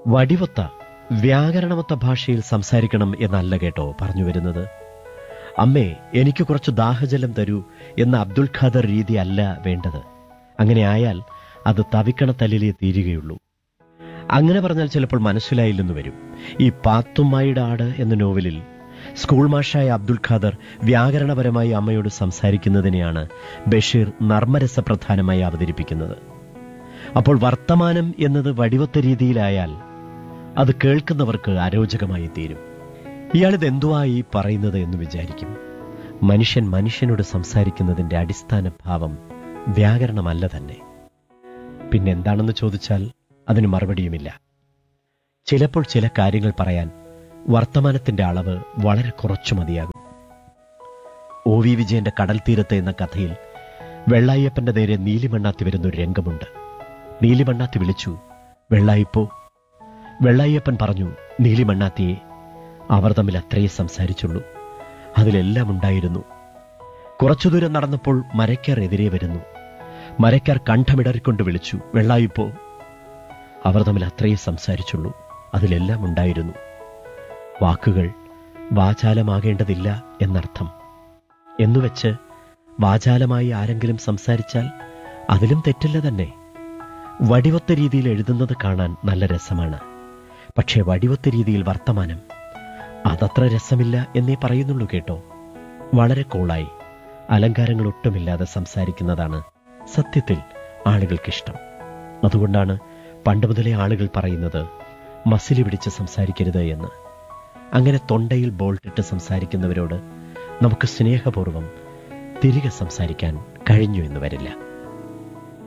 വടിവൊത്ത വ്യാകരണമൊത്ത ഭാഷയിൽ സംസാരിക്കണം എന്നല്ല കേട്ടോ പറഞ്ഞു വരുന്നത് അമ്മേ എനിക്ക് കുറച്ച് ദാഹജലം തരൂ എന്ന അബ്ദുൽ ഖാദർ രീതി അല്ല വേണ്ടത് അങ്ങനെ ആയാൽ അത് തവിക്കണ തല്ലിലേ തീരുകയുള്ളൂ അങ്ങനെ പറഞ്ഞാൽ ചിലപ്പോൾ മനസ്സിലായില്ലെന്ന് വരും ഈ പാത്തുമ്മായിയുടെ ആട് എന്ന നോവലിൽ സ്കൂൾ മാഷായ അബ്ദുൽ ഖാദർ വ്യാകരണപരമായി അമ്മയോട് സംസാരിക്കുന്നതിനെയാണ് ബഷീർ നർമ്മരസപ്രധാനമായി അവതരിപ്പിക്കുന്നത് അപ്പോൾ വർത്തമാനം എന്നത് വടിവത്ത രീതിയിലായാൽ അത് കേൾക്കുന്നവർക്ക് അരോചകമായി തീരും ഇയാളിത് എന്തുവാ ഈ പറയുന്നത് എന്ന് വിചാരിക്കും മനുഷ്യൻ മനുഷ്യനോട് സംസാരിക്കുന്നതിന്റെ അടിസ്ഥാന ഭാവം വ്യാകരണമല്ല തന്നെ പിന്നെന്താണെന്ന് ചോദിച്ചാൽ അതിന് മറുപടിയുമില്ല ചിലപ്പോൾ ചില കാര്യങ്ങൾ പറയാൻ വർത്തമാനത്തിന്റെ അളവ് വളരെ കുറച്ചു മതിയാകും ഒ വി വിജയന്റെ കടൽ തീരത്ത് എന്ന കഥയിൽ വെള്ളായപ്പന്റെ നേരെ നീലിമണ്ണാത്തി വരുന്ന ഒരു രംഗമുണ്ട് നീലിമണ്ണാത്തി വിളിച്ചു വെള്ളായിപ്പോ വെള്ളായപ്പൻ പറഞ്ഞു നീലിമണ്ണാത്തിയെ അവർ തമ്മിൽ അത്രയേ സംസാരിച്ചുള്ളൂ അതിലെല്ലാം ഉണ്ടായിരുന്നു കുറച്ചു ദൂരം നടന്നപ്പോൾ മരയ്ക്കാർ എതിരെ വരുന്നു മരയ്ക്കാർ കണ്ഠമിടറിക്കൊണ്ട് വിളിച്ചു വെള്ളായിപ്പോ അവർ തമ്മിൽ അത്രയേ സംസാരിച്ചുള്ളൂ അതിലെല്ലാം ഉണ്ടായിരുന്നു വാക്കുകൾ വാചാലമാകേണ്ടതില്ല എന്നർത്ഥം എന്നുവെച്ച് വാചാലമായി ആരെങ്കിലും സംസാരിച്ചാൽ അതിലും തെറ്റില്ല തന്നെ വടിവത്ത രീതിയിൽ എഴുതുന്നത് കാണാൻ നല്ല രസമാണ് പക്ഷേ വടിവത്ത രീതിയിൽ വർത്തമാനം അതത്ര രസമില്ല എന്നേ പറയുന്നുള്ളൂ കേട്ടോ വളരെ കൂളായി അലങ്കാരങ്ങൾ ഒട്ടുമില്ലാതെ സംസാരിക്കുന്നതാണ് സത്യത്തിൽ ആളുകൾക്കിഷ്ടം അതുകൊണ്ടാണ് പണ്ട് മുതലേ ആളുകൾ പറയുന്നത് മസിലി പിടിച്ച് സംസാരിക്കരുത് എന്ന് അങ്ങനെ തൊണ്ടയിൽ ബോൾട്ടിട്ട് സംസാരിക്കുന്നവരോട് നമുക്ക് സ്നേഹപൂർവം തിരികെ സംസാരിക്കാൻ കഴിഞ്ഞു എന്ന് വരില്ല